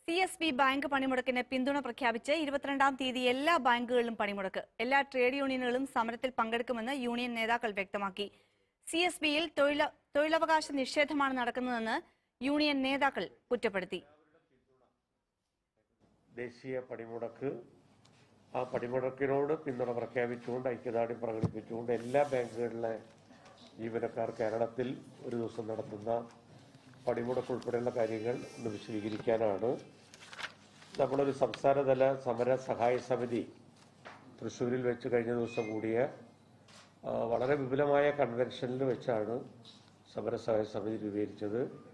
C S B bank പണിമുടക്കിന് പിന്തുണ പ്രഖ്യാപിച്ച് ഇരുപത്തിരണ്ടാം തീയതി എല്ലാ ബാങ്കുകളിലും പണിമുടക്ക് എല്ലാ ട്രേഡ് യൂണിയനുകളും സമരത്തിൽ പങ്കെടുക്കുമെന്ന് യൂണിയൻ നേതാക്കൾ വ്യക്തമാക്കി സി എസ് ബിയിൽ തൊഴിലവകാശ നിഷേധമാണ് നടക്കുന്നതെന്ന് യൂണിയൻ നേതാക്കൾ കുറ്റപ്പെടുത്തി ദേശീയ പണിമുടക്ക് ആ പണിമുടക്കിനോട് പിന്തുണ പ്രഖ്യാപിച്ചുകൊണ്ട് ഐക്യദാർഢ്യം പ്രകടിപ്പിച്ചുകൊണ്ട് എല്ലാ ബാങ്കുകളിലെ ജീവനക്കാർ കേരളത്തിൽ ഒരു ദിവസം നടത്തുന്ന പണിമുടക്ക് ഉൾപ്പെടെയുള്ള കാര്യങ്ങൾ ഇന്ന് വിശദീകരിക്കാനാണ് നമ്മളൊരു സംസ്ഥാനതല സമര സഹായ സമിതി തൃശ്ശൂരിൽ വെച്ച് കഴിഞ്ഞ ദിവസം കൂടിയ ആ, വളരെ വിപുലമായ കൺവെൻഷനിൽ വെച്ചാണ് സമര സഹായ സമിതി രൂപീകരിച്ചത്